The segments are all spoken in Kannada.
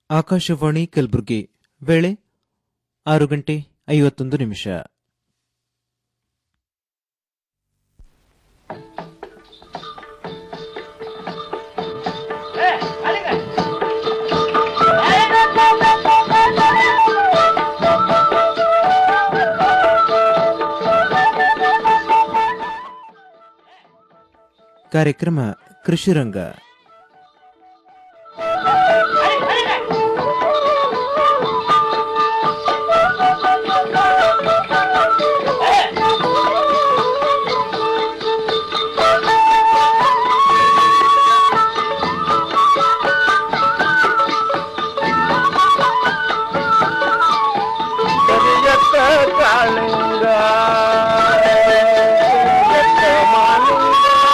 ಆಕಾಶವಾಣಿ ಕಲಬುರಗಿ ವೇಳೆ ಆರು ಗಂಟೆ ಐವತ್ತೊಂದು ನಿಮಿಷ ಕಾರ್ಯಕ್ರಮ ಕೃಷಿರಂಗ ಕರಿಯತ್ತ ಕಾಳಿಂಗ ಕರಿಯತ್ತ ಮಾಲಿಂಗ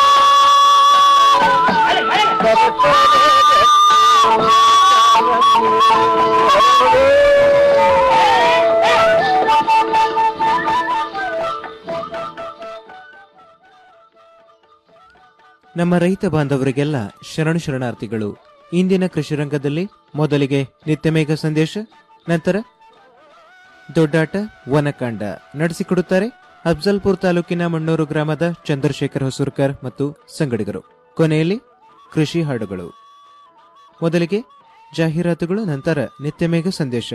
ನಮ್ಮ ರೈತ ಬಾಂಧವರಿಗೆಲ್ಲ ಶರಣು ಶರಣಾರ್ಥಿಗಳು ಇಂದಿನ ಕೃಷಿರಂಗದಲ್ಲಿ ಮೊದಲಿಗೆ ನಿತ್ಯಮೇಘ ಸಂದೇಶ ನಂತರ ದೊಡ್ಡಾಟ ವನಕಾಂಡ ನಡೆಸಿಕೊಡುತ್ತಾರೆ ಅಫ್ಜಲ್ಪುರ್ ತಾಲೂಕಿನ ಮಣ್ಣೂರು ಗ್ರಾಮದ ಚಂದ್ರಶೇಖರ್ ಹೊಸೂರ್ಕರ್ ಮತ್ತು ಸಂಗಡಿಗರು ಕೊನೆಯಲ್ಲಿ ಕೃಷಿ ಹಾಡುಗಳು ಮೊದಲಿಗೆ ಜಾಹೀರಾತುಗಳು ನಂತರ ನಿತ್ಯಮೇಘ ಸಂದೇಶ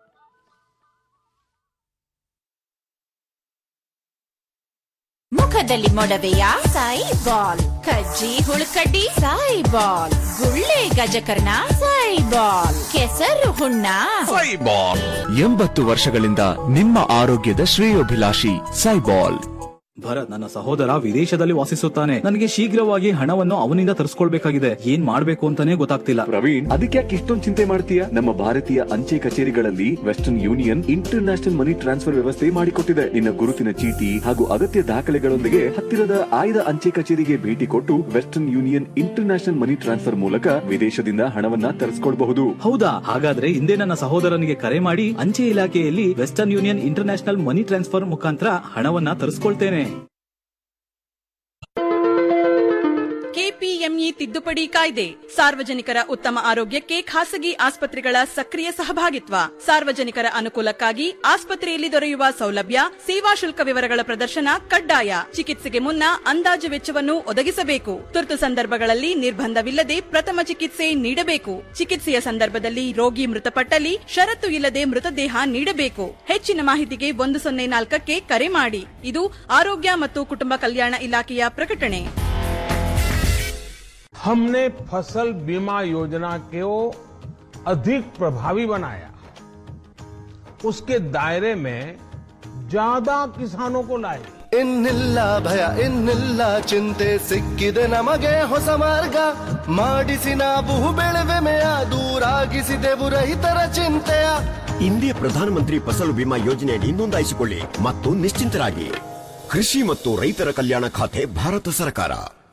ಮುಖದಲ್ಲಿ ಮೊಡವೆಯ ಸಾಯಿ ಬಾಲ್ ಕಜ್ಜಿ ಹುಳುಕಡ್ಡಿ ಸಾಯಿ ಬಾಲ್ ಗುಳ್ಳೆ ಗಜಕರ್ಣ ಸಾಯಿ ಬಾಲ್ ಕೆಸರು ಹುಣ್ಣ ಸೈಬಾಲ್ ಎಂಬತ್ತು ವರ್ಷಗಳಿಂದ ನಿಮ್ಮ ಆರೋಗ್ಯದ ಶ್ರೇಯೋಭಿಲಾಷಿ ಸೈಬಾಲ್ ಭರತ್ ನನ್ನ ಸಹೋದರ ವಿದೇಶದಲ್ಲಿ ವಾಸಿಸುತ್ತಾನೆ ನನಗೆ ಶೀಘ್ರವಾಗಿ ಹಣವನ್ನು ಅವನಿಂದ ತರಿಸ್ಕೊಳ್ಬೇಕಾಗಿದೆ ಏನ್ ಮಾಡ್ಬೇಕು ಅಂತಾನೆ ಗೊತ್ತಾಗ್ತಿಲ್ಲ ಪ್ರವೀಣ್ ಅದಕ್ಕೆ ಯಾಕೆ ಇಷ್ಟೊಂದು ಚಿಂತೆ ಮಾಡ್ತೀಯ ನಮ್ಮ ಭಾರತೀಯ ಅಂಚೆ ಕಚೇರಿಗಳಲ್ಲಿ Western Union international money transfer ವ್ಯವಸ್ಥೆ ಮಾಡಿಕೊಟ್ಟಿದೆ ನಿನ್ನ ಗುರುತಿನ ಚೀಟಿ ಹಾಗೂ ಅಗತ್ಯ ದಾಖಲೆಗಳೊಂದಿಗೆ ಹತ್ತಿರದ ಆಯ್ದ ಅಂಚೆ ಕಚೇರಿಗೆ ಭೇಟಿ ಕೊಟ್ಟು Western Union international money transfer ಮೂಲಕ ವಿದೇಶದಿಂದ ಹಣವನ್ನ ತರಿಸ್ಕೊಳ್ಬಹುದು ಹೌದಾ ಹಾಗಾದ್ರೆ ಹಿಂದೆ ನನ್ನ ಸಹೋದರನಿಗೆ ಕರೆ ಮಾಡಿ ಅಂಚೆ ಇಲಾಖೆಯಲ್ಲಿ Western Union international money transfer ಮುಖಾಂತರ ಹಣವನ್ನ ತರಿಸ್ಕೊಳ್ತೇನೆ ಕೆಪಿಎಂಇ ತಿದ್ದುಪಡಿ ಕಾಯ್ದೆ ಸಾರ್ವಜನಿಕರ ಉತ್ತಮ ಆರೋಗ್ಯಕ್ಕೆ ಖಾಸಗಿ ಆಸ್ಪತ್ರೆಗಳ ಸಕ್ರಿಯ ಸಹಭಾಗಿತ್ವ ಸಾರ್ವಜನಿಕರ ಅನುಕೂಲಕ್ಕಾಗಿ ಆಸ್ಪತ್ರೆಯಲ್ಲಿ ದೊರೆಯುವ ಸೌಲಭ್ಯ ಸೇವಾ ಶುಲ್ಕ ವಿವರಗಳ ಪ್ರದರ್ಶನ ಕಡ್ಡಾಯ ಚಿಕಿತ್ಸೆಗೆ ಮುನ್ನ ಅಂದಾಜು ವೆಚ್ಚವನ್ನು ಒದಗಿಸಬೇಕು ತುರ್ತು ಸಂದರ್ಭಗಳಲ್ಲಿ ನಿರ್ಬಂಧವಿಲ್ಲದೆ ಪ್ರಥಮ ಚಿಕಿತ್ಸೆ ನೀಡಬೇಕು ಚಿಕಿತ್ಸೆಯ ಸಂದರ್ಭದಲ್ಲಿ ರೋಗಿ ಮೃತಪಟ್ಟಲ್ಲಿ ಷರತ್ತು ಇಲ್ಲದೆ ಮೃತದೇಹ ನೀಡಬೇಕು ಹೆಚ್ಚಿನ ಮಾಹಿತಿಗೆ ಒಂದು ಸೊನ್ನೆ ನಾಲ್ಕಕ್ಕೆ ಕರೆ ಮಾಡಿ ಇದು ಆರೋಗ್ಯ ಮತ್ತು ಕುಟುಂಬ ಕಲ್ಯಾಣ ಇಲಾಖೆಯ ಪ್ರಕಟಣೆ हमने फसल बीमा योजना को अधिक प्रभावी बनाया उसके दायरे में ज्यादा किसानों को लाए ಇನ್ನಿಲ್ಲ ಭಯ ಇನ್ನಿಲ್ಲ ಚಿಂತೆ ಸಿಕ್ಕಿದೆ ನಮಗೆ ಹೊಸ ಮಾರ್ಗ ಮಾಡಿಸಿ ನಾವು ಬೆಳೆವೆಮೆಯ ದೂರಾಗಿಸಿದೆವು ರೈತರ ಚಿಂತೆಯ ಇಂದಿಯ ಪ್ರಧಾನಮಂತ್ರಿ ಫಸಲು ಬಿಮಾ ಯೋಜನೆಯಡಿ ನೋಂದಾಯಿಸಿಕೊಳ್ಳಿ ಮತ್ತು ನಿಶ್ಚಿಂತರಾಗಿ ಕೃಷಿ ಮತ್ತು ರೈತರ ಕಲ್ಯಾಣ ಖಾತೆ ಭಾರತ ಸರ್ಕಾರ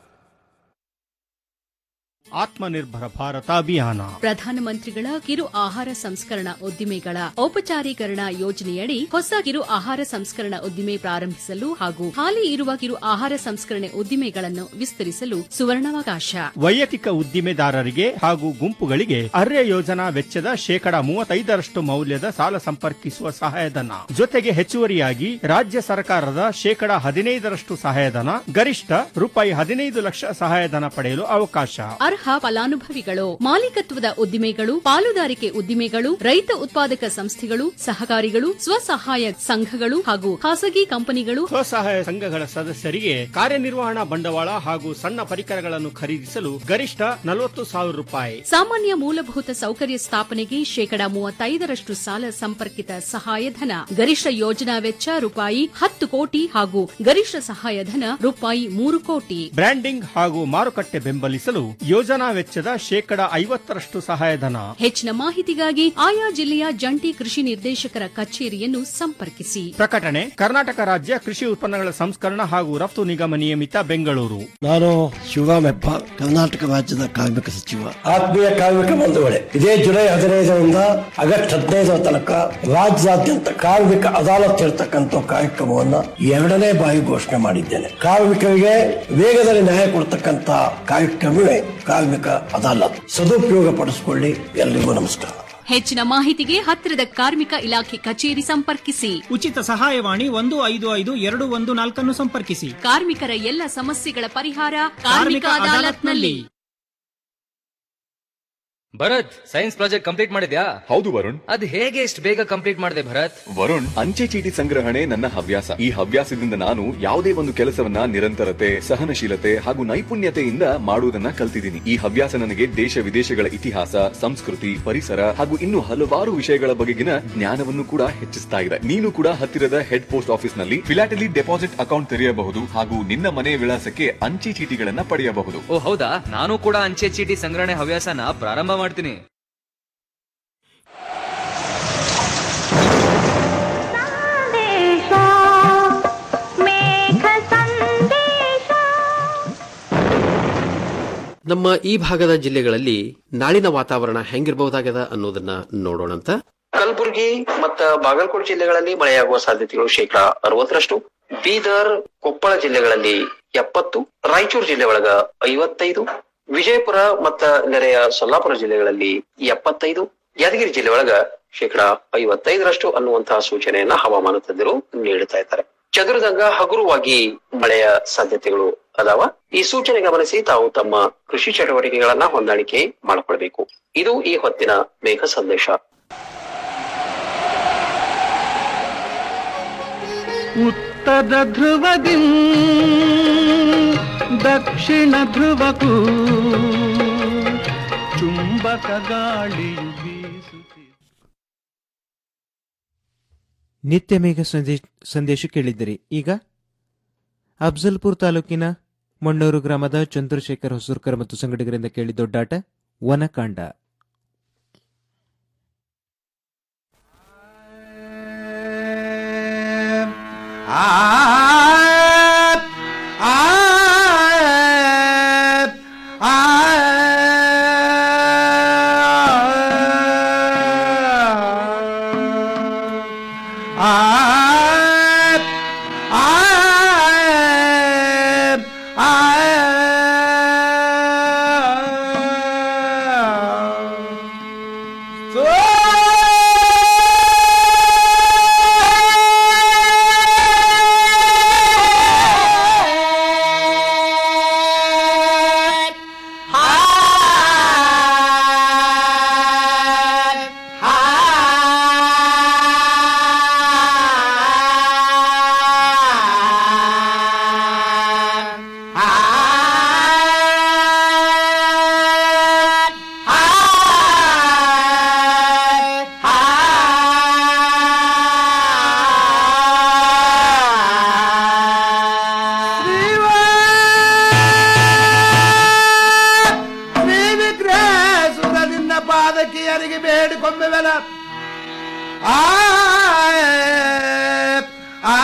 ಆತ್ಮನಿರ್ಭರ ಭಾರತ ಅಭಿಯಾನ ಪ್ರಧಾನಮಂತ್ರಿಗಳ ಕಿರು ಆಹಾರ ಸಂಸ್ಕರಣಾ ಉದ್ದಿಮೆಗಳ ಔಪಚಾರೀಕರಣ ಯೋಜನೆಯಡಿ ಹೊಸ ಕಿರು ಆಹಾರ ಸಂಸ್ಕರಣಾ ಉದ್ದಿಮೆ ಪ್ರಾರಂಭಿಸಲು ಹಾಗೂ ಹಾಲಿ ಇರುವ ಕಿರು ಆಹಾರ ಸಂಸ್ಕರಣೆ ಉದ್ದಿಮೆಗಳನ್ನು ವಿಸ್ತರಿಸಲು ಸುವರ್ಣಾವಕಾಶ ವೈಯಕ್ತಿಕ ಉದ್ದಿಮೆದಾರರಿಗೆ ಹಾಗೂ ಗುಂಪುಗಳಿಗೆ ಅರ್ಯ ಯೋಜನಾ ವೆಚ್ಚದ ಶೇಕಡ ಮೂವತ್ತೈದರಷ್ಟು ಮೌಲ್ಯದ ಸಾಲ ಸಂಪರ್ಕಿಸುವ ಸಹಾಯಧನ ಜೊತೆಗೆ ಹೆಚ್ಚುವರಿಯಾಗಿ ರಾಜ್ಯ ಸರ್ಕಾರದ ಶೇಕಡ ಹದಿನೈದರಷ್ಟು ಸಹಾಯಧನ ಗರಿಷ್ಠ ರೂಪಾಯಿ ಹದಿನೈದು ಲಕ್ಷ ಸಹಾಯಧನ ಪಡೆಯಲು ಅವಕಾಶ ಅರ್ಹ ಫಲಾನುಭವಿಗಳು ಮಾಲೀಕತ್ವದ ಉದ್ದಿಮೆಗಳು ಪಾಲುದಾರಿಕೆ ಉದ್ದಿಮೆಗಳು ರೈತ ಉತ್ಪಾದಕ ಸಂಸ್ಥೆಗಳು ಸಹಕಾರಿಗಳು ಸ್ವಸಹಾಯ ಸಂಘಗಳು ಹಾಗೂ ಖಾಸಗಿ ಕಂಪನಿಗಳು ಸ್ವಸಹಾಯ ಸಂಘಗಳ ಸದಸ್ಯರಿಗೆ ಕಾರ್ಯನಿರ್ವಹಣಾ ಬಂಡವಾಳ ಹಾಗೂ ಸಣ್ಣ ಪರಿಕರಗಳನ್ನು ಖರೀದಿಸಲು ಗರಿಷ್ಠ ನಲವತ್ತು ಸಾವಿರ ರೂಪಾಯಿ ಸಾಮಾನ್ಯ ಮೂಲಭೂತ ಸೌಕರ್ಯ ಸ್ಥಾಪನೆಗೆ ಶೇಕಡಾ ಮೂವತ್ತೈದರಷ್ಟು ಸಾಲ ಸಂಪರ್ಕಿತ ಸಹಾಯಧನ ಗರಿಷ್ಠ ಯೋಜನಾ ವೆಚ್ಚ ರೂಪಾಯಿ ಹತ್ತು ಕೋಟಿ ಹಾಗೂ ಗರಿಷ್ಠ ಸಹಾಯಧನ ರೂಪಾಯಿ ಮೂರು ಕೋಟಿ ಬ್ರ್ಯಾಂಡಿಂಗ್ ಹಾಗೂ ಮಾರುಕಟ್ಟೆ ಬೆಂಬಲಿಸಲು ಯೋಜನಾ ವೆಚ್ಚದ ಶೇಕಡ ಐವತ್ತರಷ್ಟು ಸಹಾಯಧನ ಹೆಚ್ಚಿನ ಮಾಹಿತಿಗಾಗಿ ಆಯಾ ಜಿಲ್ಲೆಯ ಜಂಟಿ ಕೃಷಿ ನಿರ್ದೇಶಕರ ಕಚೇರಿಯನ್ನು ಸಂಪರ್ಕಿಸಿ ಪ್ರಕಟಣೆ ಕರ್ನಾಟಕ ರಾಜ್ಯ ಕೃಷಿ ಉತ್ಪನ್ನಗಳ ಸಂಸ್ಕರಣ ಹಾಗೂ ರಫ್ತು ನಿಗಮ ನಿಯಮಿತ ಬೆಂಗಳೂರು ನಾನು ಶಿವರಾಮ್ ಹೆಬ್ಬಾರ್ ಕರ್ನಾಟಕ ರಾಜ್ಯದ ಕಾರ್ಮಿಕ ಸಚಿವ ಆತ್ಮೀಯ ಕಾರ್ಮಿಕ ಬಂಧುಗಳೇ ಇದೇ ಜುಲೈ ಹದಿನೈದರಿಂದ ಆಗಸ್ಟ್ ಹದಿನೈದರ ತನಕ ರಾಜ್ಯಾದ್ಯಂತ ಕಾರ್ಮಿಕ ಅದಾಲತ್ ಇರತಕ್ಕಂಥ ಕಾರ್ಯಕ್ರಮವನ್ನ ಎರಡನೇ ಬಾರಿ ಘೋಷಣೆ ಮಾಡಿದ್ದೇನೆ ಕಾರ್ಮಿಕರಿಗೆ ವೇಗದಲ್ಲಿ ನ್ಯಾಯ ಕೊಡ್ತಕ್ಕಂತ ಕಾರ್ಯಕ್ರಮವೇ ಕಾರ್ಮಿಕ ಅದಾಲತ್ ಸದುಪಯೋಗ ಪಡಿಸಿಕೊಳ್ಳಿ ಎಲ್ರಿಗೂ ನಮಸ್ಕಾರ ಹೆಚ್ಚಿನ ಮಾಹಿತಿಗೆ ಹತ್ತಿರದ ಕಾರ್ಮಿಕ ಇಲಾಖೆ ಕಚೇರಿ ಸಂಪರ್ಕಿಸಿ ಉಚಿತ ಸಹಾಯವಾಣಿ ಒಂದು ಐದು ಐದು ಎರಡು ಒಂದು ನಾಲ್ಕನ್ನು ಸಂಪರ್ಕಿಸಿ ಕಾರ್ಮಿಕರ ಎಲ್ಲ ಸಮಸ್ಯೆಗಳ ಪರಿಹಾರ ಕಾರ್ಮಿಕ ಅದಾಲತ್ನಲ್ಲಿ ಭರತ್ ಸೈನ್ಸ್ ಪ್ರಾಜೆಕ್ಟ್ ಕಂಪ್ಲೀಟ್ ಮಾಡಿದ್ಯಾ ಹೌದು ವರುಣ್ ಅದ್ ಹೇಗೆ ಇಷ್ಟು ಬೇಗ ಕಂಪ್ಲೀಟ್ ಮಾಡಿದೆ ಭರತ್ ವರುಣ್ ಅಂಚೆ ಚೀಟಿ ಸಂಗ್ರಹಣೆ ನನ್ನ ಹವ್ಯಾಸ ಈ ಹವ್ಯಾಸದಿಂದ ನಾನು ಯಾವುದೇ ಒಂದು ಕೆಲಸವನ್ನ ನಿರಂತರತೆ ಸಹನಶೀಲತೆ ಹಾಗೂ ನೈಪುಣ್ಯತೆಯಿಂದ ಮಾಡುವುದನ್ನ ಕಲ್ತಿದ್ದೀನಿ ಈ ಹವ್ಯಾಸ ನನಗೆ ದೇಶ ವಿದೇಶಗಳ ಇತಿಹಾಸ ಸಂಸ್ಕೃತಿ ಪರಿಸರ ಹಾಗೂ ಇನ್ನು ಹಲವಾರು ವಿಷಯಗಳ ಬಗೆಗಿನ ಜ್ಞಾನವನ್ನು ಕೂಡ ಹೆಚ್ಚಿಸ್ತಾ ಇದೆ ನೀನು ಕೂಡ ಹತ್ತಿರದ ಹೆಡ್ ಪೋಸ್ಟ್ ಆಫೀಸ್ ನಲ್ಲಿ ಫಿಲಾಟಲಿ ಡೆಪಾಸಿಟ್ ಅಕೌಂಟ್ ತೆರೆಯಬಹುದು ಹಾಗೂ ನಿನ್ನ ಮನೆ ವಿಳಾಸಕ್ಕೆ ಅಂಚೆ ಚೀಟಿಗಳನ್ನ ಪಡೆಯಬಹುದು ಓ ಹೌದಾ ನಾನು ಕೂಡ ಅಂಚೆ ಚೀಟಿ ಸಂಗ್ರಹಣೆ ಹವ್ಯಾಸನ ಪ್ರಾರಂಭ ಮಾಡ್ತೀನಿ ನಮ್ಮ ಈ ಭಾಗದ ಜಿಲ್ಲೆಗಳಲ್ಲಿ ನಾಳಿನ ವಾತಾವರಣ ಹೆಂಗಿರಬಹುದಾಗ್ಯದ ಅನ್ನೋದನ್ನ ನೋಡೋಣಂತ ಕಲಬುರಗಿ ಮತ್ತ ಬಾಗಲಕೋಟೆ ಜಿಲ್ಲೆಗಳಲ್ಲಿ ಮಳೆಯಾಗುವ ಸಾಧ್ಯತೆಗಳು ಶೇಕಡಾ ಅರವತ್ತರಷ್ಟು ಬೀದರ್ ಕೊಪ್ಪಳ ಜಿಲ್ಲೆಗಳಲ್ಲಿ ಎಪ್ಪತ್ತು ರಾಯಚೂರು ಜಿಲ್ಲೆ ಒಳಗ ಐವತ್ತೈದು ವಿಜಯಪುರ ಮತ್ತ ನೆರೆಯ ಸೊಲ್ಲಾಪುರ ಜಿಲ್ಲೆಗಳಲ್ಲಿ ಎಪ್ಪತ್ತೈದು ಯಾದಗಿರಿ ಜಿಲ್ಲೆ ಒಳಗ ಶೇಕಡಾ ಐವತ್ತೈದರಷ್ಟು ಅನ್ನುವಂತಹ ಸೂಚನೆಯನ್ನ ಹವಾಮಾನ ತಜ್ಞರು ನೀಡುತ್ತಾ ಇದ್ದಾರೆ ಚದುರದಂಗ ಹಗುರವಾಗಿ ಮಳೆಯ ಸಾಧ್ಯತೆಗಳು ಅದಾವ ಈ ಸೂಚನೆ ಗಮನಿಸಿ ತಾವು ತಮ್ಮ ಕೃಷಿ ಚಟುವಟಿಕೆಗಳನ್ನ ಹೊಂದಾಣಿಕೆ ಮಾಡಿಕೊಳ್ಬೇಕು ಇದು ಈ ಹೊತ್ತಿನ ಮೇಘ ಸಂದೇಶ ಉತ್ತರ ಧ್ರುವದಿ ದಕ್ಷಿಣ ಧ್ರುವಕ್ಕೂ ಚುಂಬಕ ಗಾಳಿಯು ಬೀಸುತ್ತಿದೆ ನಿತ್ಯ ಮೇಘ ಸಂದೇಶ ಸಂದೇಶ ಕೇಳಿದ್ದಿರಿ ಈಗ ಅಫ್ಜಲ್ಪುರ್ ತಾಲೂಕಿನ ಮಣ್ಣೂರು ಗ್ರಾಮದ ಚಂದ್ರಶೇಖರ್ ಹೊಸೂರ್ಕರ್ ಮತ್ತು ಸಂಗಡಿಗರಿಂದ ಕೇಳಿದ ದೊಡ್ಡಾಟ ವನಕಾಂಡ ಶ್ರೀ ವಿಘ್ನೇಶ್ವರ ನಿನ್ನ ಪಾದಕಿಯರಿಗೆ ಬೇಡಿಕೊಂಬೆವಲ ಆ ಆ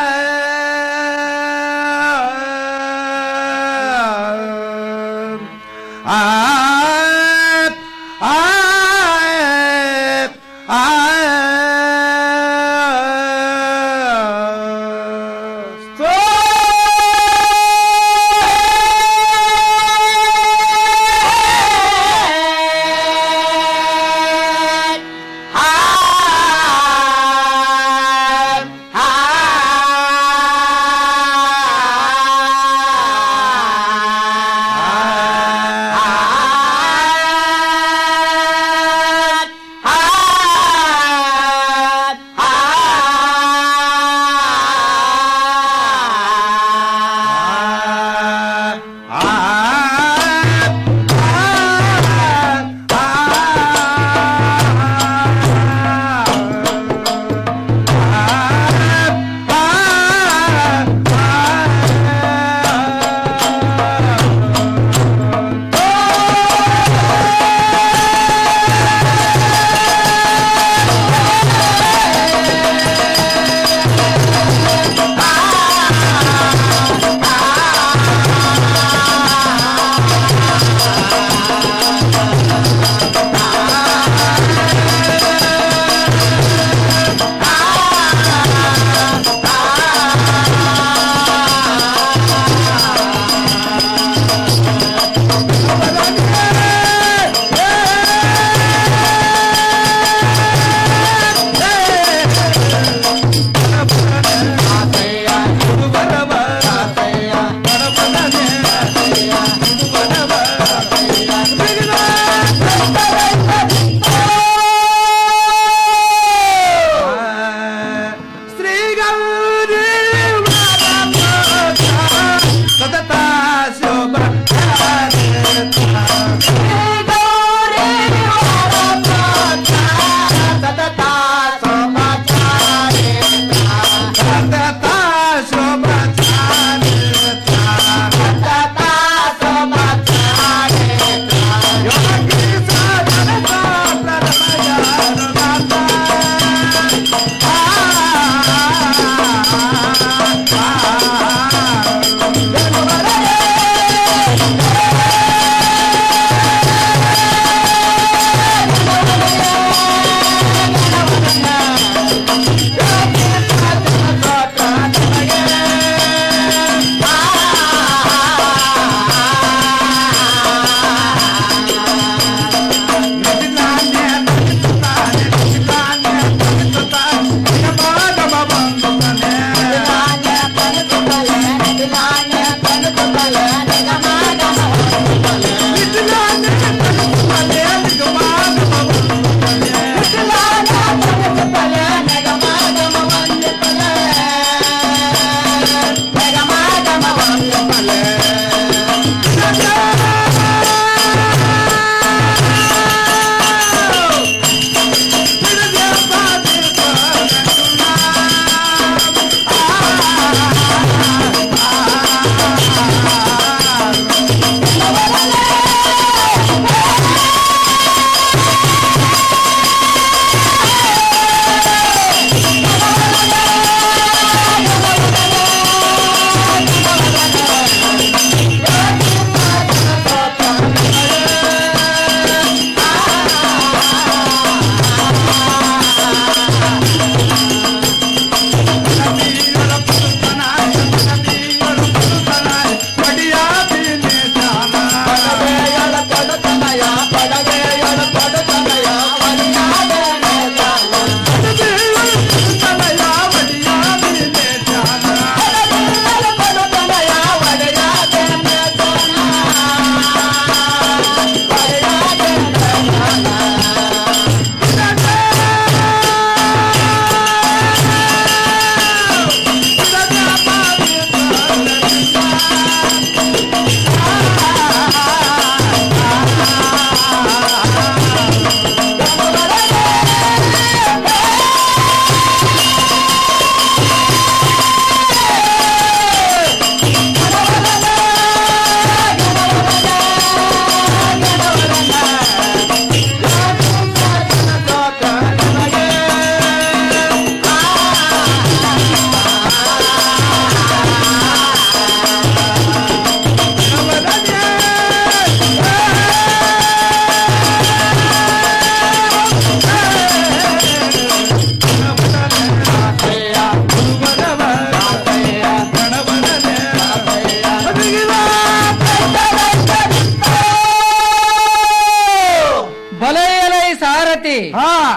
ಆ ಆ ಆ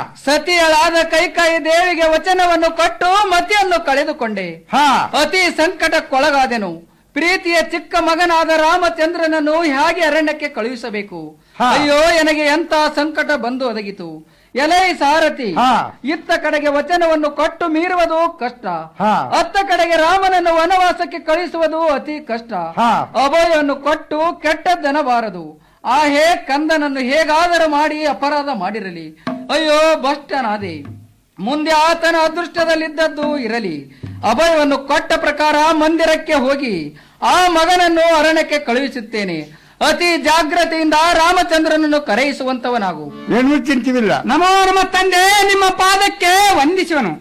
ಸತಿಯಳಾದ ಕೈಕಾಯಿ ದೇವಿಗೆ ವಚನವನ್ನು ಕೊಟ್ಟು ಮತಿಯನ್ನು ಕಳೆದುಕೊಂಡೆ ಅತಿ ಸಂಕಟಕ್ಕೊಳಗಾದೆನು ಪ್ರೀತಿಯ ಚಿಕ್ಕ ಮಗನಾದ ರಾಮಚಂದ್ರನನ್ನು ಹೇಗೆ ಅರಣ್ಯಕ್ಕೆ ಕಳುಹಿಸಬೇಕು ಅಯ್ಯೋ ನನಗೆ ಎಂತ ಸಂಕಟ ಬಂದು ಒದಗಿತು ಎಲೈ ಸಾರಥಿ ಇತ್ತ ಕಡೆಗೆ ವಚನವನ್ನು ಕೊಟ್ಟು ಮೀರುವುದು ಕಷ್ಟ ಅತ್ತ ಕಡೆಗೆ ರಾಮನನ್ನು ವನವಾಸಕ್ಕೆ ಕಳಿಸುವುದು ಅತಿ ಕಷ್ಟ ಅಭಯವನ್ನು ಕೊಟ್ಟು ಕೆಟ್ಟದ್ದೆನಬಾರದು ಆ ಹೇ ಕಂದನನ್ನು ಹೇಗಾದರೂ ಮಾಡಿ ಅಪರಾಧ ಮಾಡಿರಲಿ ಅಯ್ಯೋ ಭ್ರಷ್ಟನಾದೆ ಮುಂದೆ ಆತನ ಅದೃಷ್ಟದಲ್ಲಿದ್ದದ್ದು ಇರಲಿ ಅಭಯವನ್ನು ಕೊಟ್ಟ ಪ್ರಕಾರ ಮಂದಿರಕ್ಕೆ ಹೋಗಿ ಆ ಮಗನನ್ನು ಅರಣ್ಯಕ್ಕೆ ಕಳುಹಿಸುತ್ತೇನೆ ಅತಿ ಜಾಗ್ರತೆಯಿಂದ ರಾಮಚಂದ್ರನನ್ನು ಕರೆಯಿಸುವಂತವನಾಗು ಏನು ಚಿಂತಿವಿಲ್ಲ ನಮೋ ನಮ್ಮ ತಂದೆ ನಿಮ್ಮ ಪಾದಕ್ಕೆ ವಂದಿಸುವನು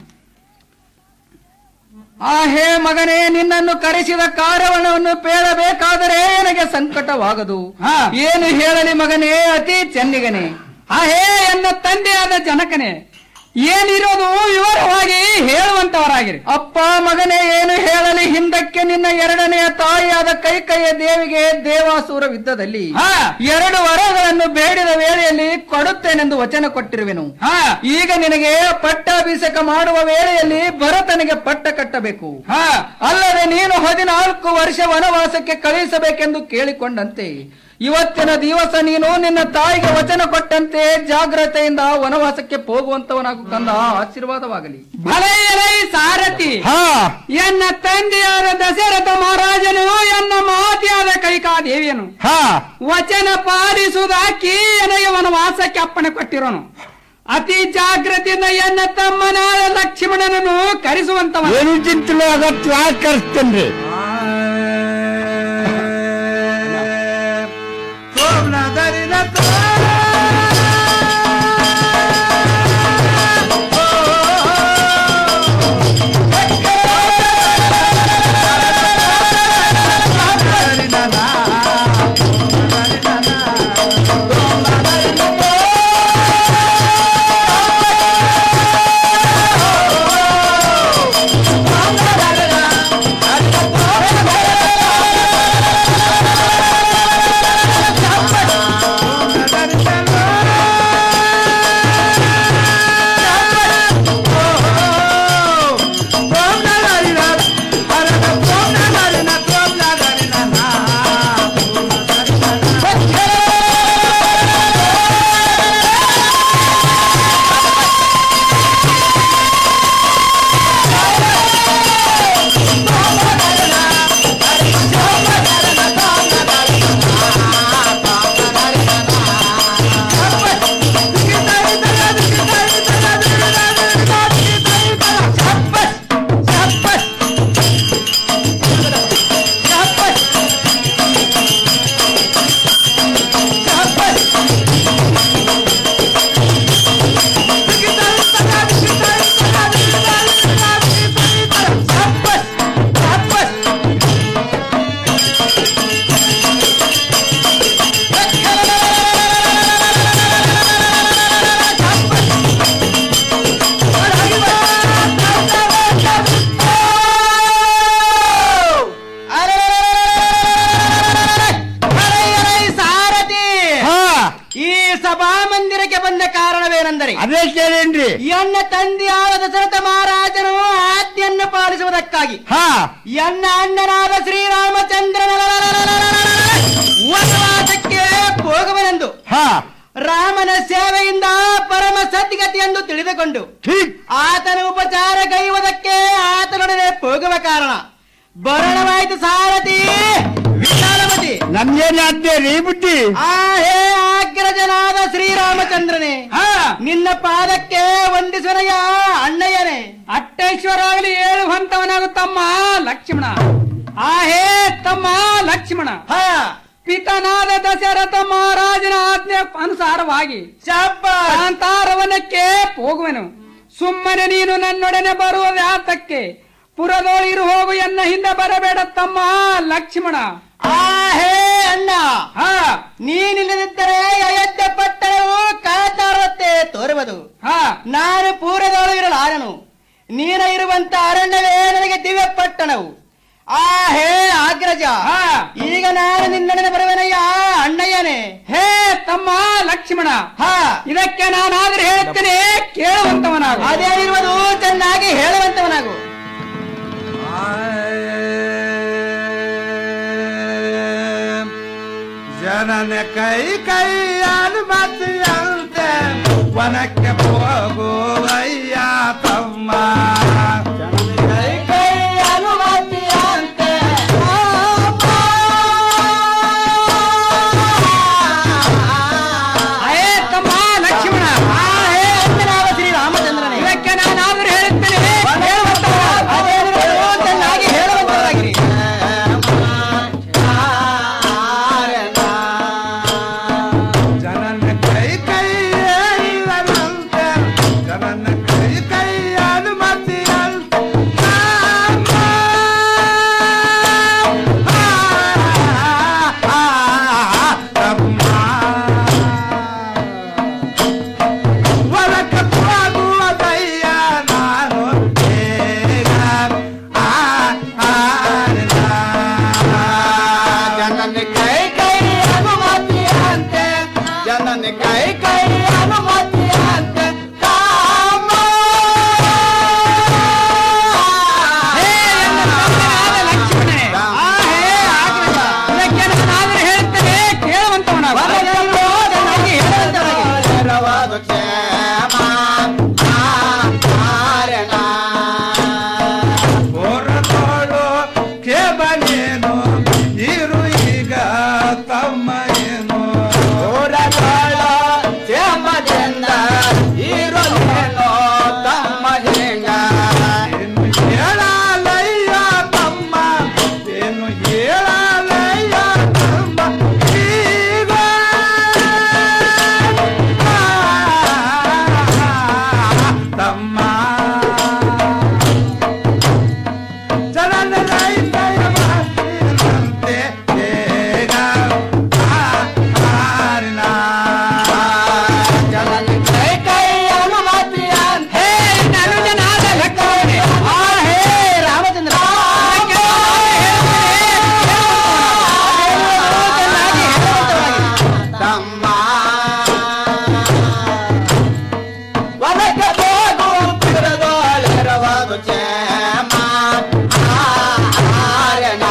ಆ ಹೇ ಮಗನೇ ನಿನ್ನನ್ನು ಕರೆಸಿದ ಕಾರ್ಯವನ್ನು ಪೇಳಬೇಕಾದರೆ ನನಗೆ ಸಂಕಟವಾಗದು ಏನು ಹೇಳಲಿ ಮಗನೇ ಅತಿ ಚೆನ್ನಿಗನೆ ಆ ಹೇ ಎನ್ನ ತಂದೆಯಾದ ಜನಕನೇ ಏನಿರೋದು ವಿವರವಾಗಿ ಹೇಳುವಂತವರಾಗಿರಿ ಅಪ್ಪ ಮಗನೇ ಏನು ಹೇಳಲಿ ಹಿಂದಕ್ಕೆ ನಿನ್ನ ಎರಡನೆಯ ತಾಯಿಯಾದ ಕೈಕೈಯ ದೇವಿಗೆ ದೇವಾಸುರ ಯುದ್ಧದಲ್ಲಿ ಎರಡು ವರಗಳನ್ನು ಬೇಡಿದ ವೇಳೆಯಲ್ಲಿ ಕೊಡುತ್ತೇನೆಂದು ವಚನ ಕೊಟ್ಟಿರುವೆನು ಈಗ ನಿನಗೆ ಪಟ್ಟಾಭಿಷೇಕ ಮಾಡುವ ವೇಳೆಯಲ್ಲಿ ಭರತನಿಗೆ ಪಟ್ಟ ಕಟ್ಟಬೇಕು ಅಲ್ಲದೆ ನೀನು ಹದಿನಾಲ್ಕು ವರ್ಷ ವನವಾಸಕ್ಕೆ ಕಳುಹಿಸಬೇಕೆಂದು ಕೇಳಿಕೊಂಡಂತೆ ಇವತ್ತಿನ ದಿವಸ ನೀನು ನಿನ್ನ ತಾಯಿಗೆ ವಚನ ಕೊಟ್ಟಂತೆ ಜಾಗ್ರತೆಯಿಂದ ವನವಾಸಕ್ಕೆ ಹೋಗುವಂತವನಾಗು ಕಂದ ಆಶೀರ್ವಾದವಾಗಲಿ ಭಲೈ ಸಾರಥಿ ಎನ್ನ ತಂದೆಯಾದ ದಶರಥ ಮಹಾರಾಜನು ಎನ್ನ ಮಾತೆಯಾದ ಕೈಕಾದೇವಿಯನು ವಚನ ಪಾಲಿಸುವುದಾಕಿ ನನಗೆ ವನವಾಸಕ್ಕೆ ಅಪ್ಪಣೆ ಕೊಟ್ಟಿರೋನು ಅತಿ ಜಾಗ್ರತೆಯಿಂದ ಎನ್ನ ತಮ್ಮನಾದ ಲಕ್ಷ್ಮಣನನ್ನು ಕರೆಸುವಂತವ ಏನು ಚಿಂತಿಲ್ಲ ಅಗತ್ಯ ಕರೆಸ್ತೇನ್ರಿ ಸಾರಥಿ ಈ ಸಭಾ ಮಂದಿರಕ್ಕೆ ಬಂದ ಕಾರಣವೇನೆಂದರೆ ಅದೇ ಕೇಳೇನ್ರಿ ಎನ್ನ ತಂದೆಯಾದ ದಶರಥ ಮಹಾರಾಜನು ಆಜ್ಞೆಯನ್ನು ಪಾಲಿಸುವುದಕ್ಕಾಗಿ ಎನ್ನ ಅಣ್ಣನಾದ ಶ್ರೀರಾಮಚಂದ್ರನ ವನವಾಸಕ್ಕೆ ಹೋಗುವನೆಂದು ರಾಮನ ಸೇವೆಯಿಂದ ಪರಮ ಸದ್ಗತಿಯೆಂದು ತಿಳಿದುಕೊಂಡು ಆತನ ಉಪಚಾರ ಕೈಯುವುದಕ್ಕೆ ಆತನೊಡನೆ ಹೋಗುವ ಕಾರಣ ಬರಣವಾಯಿತು ಸಾರಥಿ ವಿಶಾಲಮತಿ ನಮ್ಗೇನು ಅದ್ದೇ ರೀ ಬುದ್ಧಿ ಆ ಹೇ ಅಗ್ರಜನಾದ ಶ್ರೀರಾಮಚಂದ್ರನೇ ನಿನ್ನ ಪಾದಕ್ಕೆ ವಂದಿಸುವನಯ್ಯ ಅಣ್ಣಯ್ಯನೇ ಅಟ್ಟೇಶ್ವರಾಗಲಿ ಏಳು ಹಂತವನಾಗು ತಮ್ಮ ಲಕ್ಷ್ಮಣ ಆ ಹೇ ತಮ್ಮ ಲಕ್ಷ್ಮಣ ಪಿತನಾದ ದಶರಥ ಮಹಾರಾಜನ ಆಜ್ಞೆ ಅನುಸಾರವಾಗಿ ಶಾಂತಾರವನಕ್ಕೆ ಹೋಗುವೆನು ಸುಮ್ಮನೆ ನೀನು ನನ್ನೊಡನೆ ಬರುವ ವ್ಯಾತಕ್ಕೆ ಪುರದೋಳಿರು ಹೋಗು ಎನ್ನ ಹಿಂದೆ ಬರಬೇಡ ತಮ್ಮ ಲಕ್ಷ್ಮಣ ಆ ಹೇ ಅಣ್ಣ ನೀನಿಲ್ಲದಿದ್ದರೆ ಅಯೋಧ್ಯೆ ಪಟ್ಟಣವು ಕಾತಾರತ್ತೆ ತೋರುವುದು ನಾನು ಪೂರದೊಳು ಇರಲಾರನು ನೀನ ಇರುವಂತ ಅರಣ್ಯವೇ ನನಗೆ ದಿವ್ಯ ಪಟ್ಟಣವು ಆ ಹೇ ಅಗ್ರಜ ಈಗ ನಾನು ನಿನ್ನೊಡನೆ ಬರುವೆನಯ್ಯ ಅಣ್ಣಯ್ಯನೇ ಹೇ ತಮ್ಮ ಲಕ್ಷ್ಮಣ ಇದಕ್ಕೆ ನಾನಾದ್ರೆ ಹೇಳ್ತೇನೆ ಕೇಳುವಂತವನಾಗು ಅದೇ ಇರುವುದು ಚೆನ್ನಾಗಿ ಹೇಳುವಂತವನಾಗು ಜನನ ಕೈ ಕೈ ಅನುಮತಿಯಂತೆ ವನಕ್ಕೆ ಹೋಗುವಯ್ಯ ತಮ್ಮ ಕೈ ಕೈ ಅನುಮತಿಯಂತೆ ಅಯೇ ತಮ್ಮ ಲಕ್ಷ್ಮಣ ಹೇ ಅಂಜನಾವ ಶ್ರೀರಾಮಚಂದ್ರನೇ ಇದಕ್ಕೆ ನಾನಾದ್ರೆ ಹೇಳ್ತೇನೆ ಕೇಳುವಂತವನಾಗು ಅದೇ ಇರುವುದು ಚೆನ್ನಾಗಿ ಹೇಳುವಂತವನಾಗಿರಿ ಜನನ ಕೈ ಕೈ ಇಲ್ಲದಂತೆ ಜನನ ಕೈ ಕೈ ಅನುಮತಿಯಂತೆ ಹೊರಕುವಾಗುವುದಯ್ಯ ನಾನು ಬೇಗ ಜನನ ಕೈ ಕೈ ಅನುಮತಿಯಂತೆ ಜನನ ಕೈ ಕೈ ಅನುಮತಿಯಂತೆ ಕಾಮ ಇದಕ್ಕೆ ನಾನಾದ್ರೆ ಹೇಳ್ತೇನೆ ಕೇಳುವಂತವನಾಗು ಚೆನ್ನಾಗಿ ಹೇಳುವಂತವನಾಗಿರಿ ಹೊರತೋಳು ಕೇಬನೇನು ಇರು ಈಗ ತಮ್ಮ ಏನು ಹೊರತೋಳು ಕೇಬದಿಂದ ಇರುತ್ತೇನೋ ತಮ್ಮ ಹೆಂಗ ಏನು ಹೇಳಲಯ್ಯ ತಮ್ಮ ಏನು ಹೇಳಲಯ್ಯ ತಮ್ಮ ಈಗ ತಮ್ಮ ಜನನ ರೈತಯ ಮಾತಿನಂತೆ ಬೇಗ ಹಾರಿನ ಜನನ ಕೈ ಕೈ ಅನುಮತಿಯಂತೆ ಅನುಜನಾದ ಲಕ್ಷ್ಮಣನೇ ಆ ಹೇ ರಾಮಚಂದ್ರ ತಮ್ಮ ವನಕ್ಕೆ ಹೋಗುತ್ತಿರದೋಳೆರವಾದು ಕ್ಷೇಮ ಆರ್ಯನ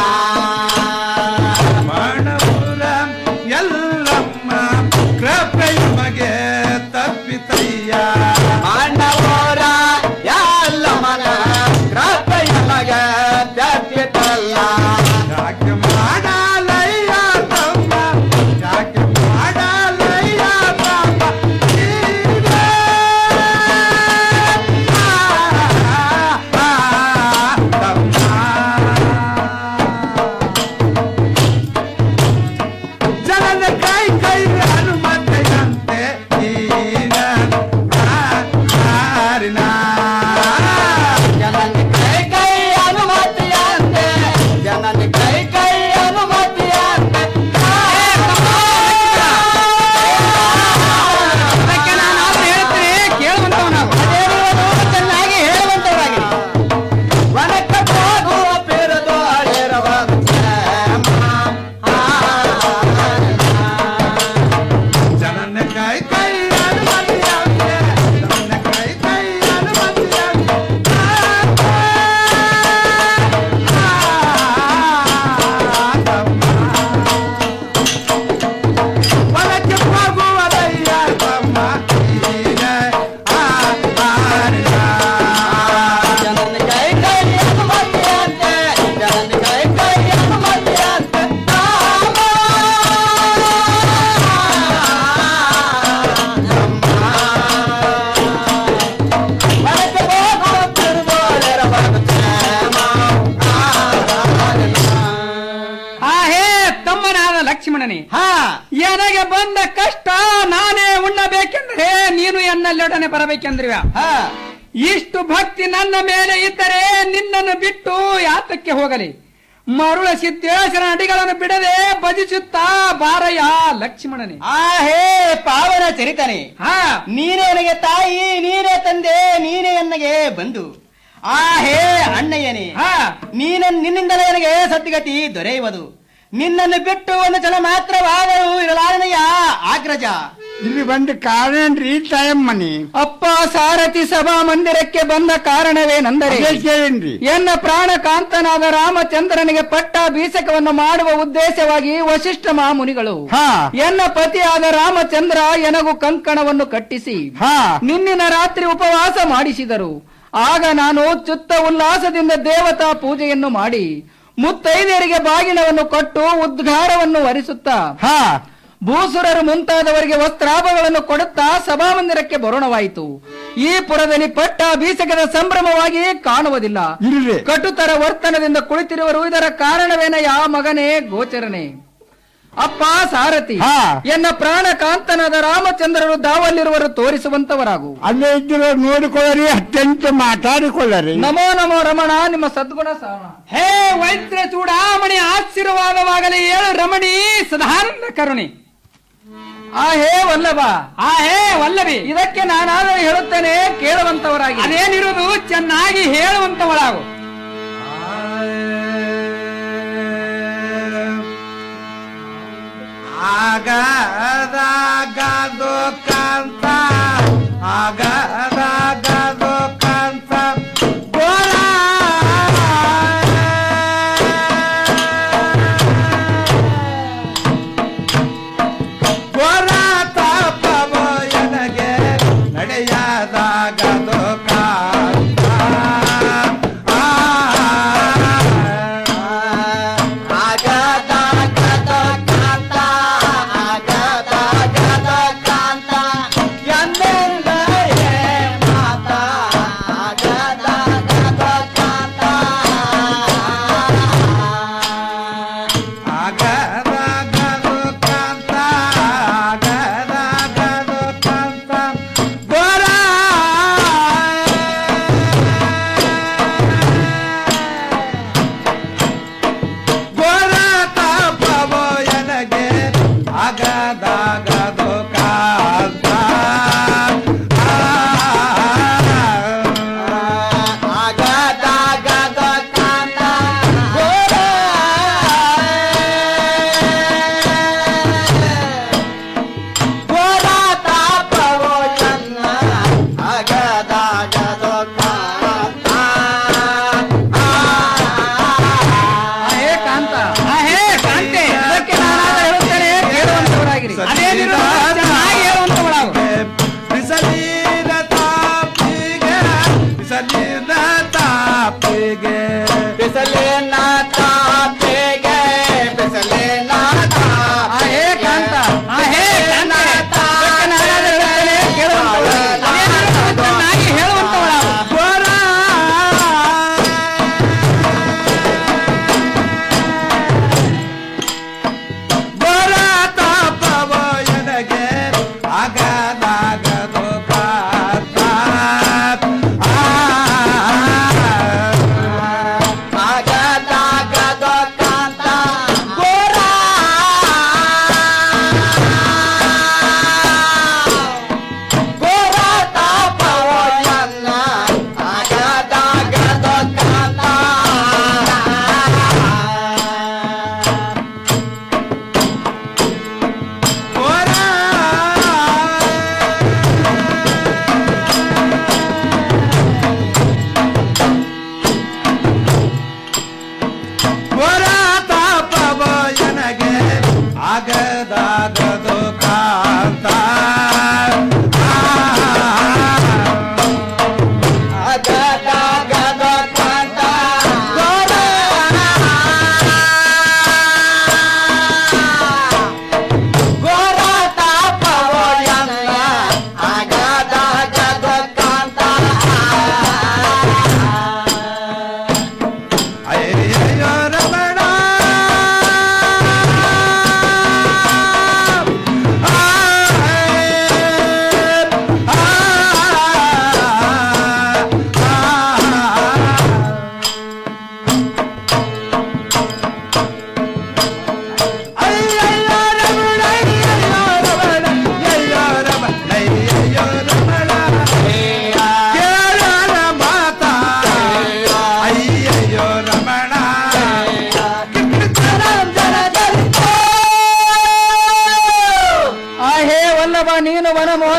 ಮಣಪುರ ಎಲ್ಲಮ್ಮ ಕೃಪೆಯ ಮಗೆ ತಪ್ಪಿತಯ್ಯ ಅಣ್ಣವರ ಎಲ್ಲ ಮನ ಕೃಪೆಯ ಮಗ ತಪ್ಪಿತಲ್ಲ ಯಾಕೆ ಮಾಡಲಯ್ಯ ತಮ್ಮ ಯಾಕೆ ಮಾಡಲಯ್ಯ ತಮ್ಮ ಹೀಗೆ? ಆ, ತಮ್ಮ ಜನನ ಕೈ ಕೈ ಅನುಮತಿಯಂತೆ ಈಗ ಹಾರಿನ ಜನನ ಕೈ ಕೈ ಅನುಮತಿಯಂತೆ ಜನನ ಕೈ ಕೈ ಅನುಮತಿಯಂತೆ ಇದಕ್ಕೆ ನಾನಾದ್ರೆ ಹೇಳ್ತೇನೆ ಕೇಳುವಂತವನಾಗು ಚೆನ್ನಾಗಿ ಹೇಳುವಂತವರಾಗಿರಿ ವನಕ್ಕೆ ಹೋಗುವ ಪೇರದು ಅಳೆರವಾದ ಜನನ ಕೈ ಕೈ ಅನುಮತಿಯಂತೆ ಜನನ ಕೈ ಕೈ ಅನುಮತಿಯಂತೆ ಹೊಲಕ್ಕೆ ಹೋಗುವುದಯ್ಯ ತಮ್ಮ ಈಗ ಹಾರಿನ ಜನನ ಕೈ ಕೈ ಅನುಮತಿಯಂತೆ ಜನನ ಕೈ ಕೈ ಅನುಮತಿಯಂತೆ ವನಕ್ಕೆ ಹೋಗುವ ಪೇರದು ಆ ಹೇ ತಮ್ಮನಾದ ಲಕ್ಷ್ಮಣನೇ ಹಾ ನನಗೆ ಬಂದ ಕಷ್ಟ ನಾನೇ ಉಣ್ಣಬೇಕೆಂದ್ರೆ ನೀನು ಎನ್ನಲ್ಲೊಡನೆ ಬರಬೇಕೆಂದ್ರಿವ ಇಷ್ಟು ಭಕ್ತಿ ನನ್ನ ಮೇಲೆ ಇದ್ದರೆ ನಿನ್ನನ್ನು ಬಿಟ್ಟು ಯಾತಕ್ಕೆ ಹೋಗಲಿ ಮರುಳ ಸಿದ್ದೇಶ್ವರ ಅಡಿಗಳನ್ನು ಬಿಡದೆ ಭಜಿಸುತ್ತಾ ಬಾರಯ್ಯ ಲಕ್ಷ್ಮಣನೇ ಆ ಹೇ ಪಾವನ ಚರಿತನೆ ಹಾ ನೀನೇ ನನಗೆ ತಾಯಿ ನೀನೇ ತಂದೆ ನೀನೇ ನನಗೆ ಬಂಧು ಆ ಹೇ ಅಣ್ಣಯ್ಯನೇ ಹಾ ನೀನ ನಿನ್ನಿಂದಲೇ ನನಗೆ ಸದ್ಗತಿ ದೊರೆಯುವುದು ನಿನ್ನನ್ನು ಬಿಟ್ಟು ಒಂದು ಕ್ಷಣ ಮಾತ್ರವಾದರೂ ಇರಲಾರನೆಯ ಆಗ್ರಜ ಇಲ್ಲಿ ಬಂದ ಕಾರಣೇನ್ರಿ ತಾಯಮ್ಮನಿ ಅಪ್ಪ ಸಾರಥಿ ಸಭಾ ಮಂದಿರಕ್ಕೆ ಬಂದ ಕಾರಣವೇನೆಂದರೆ ಅದೇ ಕೇಳೇನ್ರಿ ಎನ್ನ ಪ್ರಾಣ ಕಾಂತನಾದ ರಾಮಚಂದ್ರನಿಗೆ ಪಟ್ಟ ಬೀಸಕವನ್ನು ಮಾಡುವ ಉದ್ದೇಶವಾಗಿ ವಶಿಷ್ಠ ಮಹಾಮುನಿಗಳು ಹಾ ಎನ್ನ ಪತಿಯಾದ ರಾಮಚಂದ್ರ ಎನಗೂ ಕಂಕಣವನ್ನು ಕಟ್ಟಿಸಿ ಹಾ ನಿನ್ನಿನ ರಾತ್ರಿ ಉಪವಾಸ ಮಾಡಿಸಿದರು ಆಗ ನಾನು ಚುತ್ತ ಉಲ್ಲಾಸದಿಂದ ದೇವತಾ ಪೂಜೆಯನ್ನು ಮಾಡಿ ಮುತ್ತೈದೆಯರಿಗೆ ಬಾಗಿನವನ್ನು ಕೊಟ್ಟು ಉದ್ಘಾರವನ್ನು ವರಿಸುತ್ತಾ ಹಾ ಭೂಸುರರು ಮುಂತಾದವರಿಗೆ ವಸ್ತ್ರಾಭಗಳನ್ನು ಕೊಡುತ್ತಾ ಸಭಾಮಂದಿರಕ್ಕೆ ಬರೋಣವಾಯಿತು ಈ ಪುರದಲ್ಲಿ ಪಟ್ಟ ಬೀಸಕದ ಸಂಭ್ರಮವಾಗಿ ಕಾಣುವುದಿಲ್ಲ ಇಲ್ರಿ ಕಟುತರ ವರ್ತನದಿಂದ ಕುಳಿತಿರುವರು ಇದರ ಕಾರಣವೇನಯ್ಯ ಮಗನೇ ಗೋಚರನೆ ಅಪ್ಪ ಸಾರಥಿ ಹಾ. ಎನ್ನ ಪ್ರಾಣ ಕಾಂತನಾದ ರಾಮಚಂದ್ರರು ದಾವಲ್ಲಿರುವರು ತೋರಿಸುವಂತವರಾಗು ಅಲ್ಲೇ ಇದ್ರು ನೋಡಿಕೊಳ್ಳರಿ ಅತ್ಯಂತ ಮಾತಾಡಿಕೊಳ್ಳರಿ ನಮೋ ನಮೋ ರಮಣ ನಿಮ್ಮ ಸದ್ಗುಣ ಸಾಣ ಹೇ ವೈದ್ಯ ಚೂಡಾಮಣಿ ಆಶೀರ್ವಾದವಾಗಲಿ ಏಳು ರಮಣಿ ಸದಾನಂದ ಕರುಣಿ ಆ ಹೇ ವಲ್ಲಭ ಆ ಹೇ ವಲ್ಲಭಿ ಇದಕ್ಕೆ ನಾನಾದರೂ ಹೇಳುತ್ತೇನೆ ಕೇಳುವಂತವರಾಗಿ ಅದೇನಿರುವುದು ಚೆನ್ನಾಗಿ ಹೇಳುವಂತವಳಾಗು ಆಗದಾಗದು ಕಾಂತ ಆಗದಾಗದು ಕಾಂತ ಗೋಳ ಗೋಳ ತಾಪವ ಎನಗೆ ನಡೆಯದಾಗದು ಕಾಂತ ಆಗದಾಗದು ಕಾಂತ ಆಗದಾಗದು ಕಾಂತ ಎಂದೆಂದ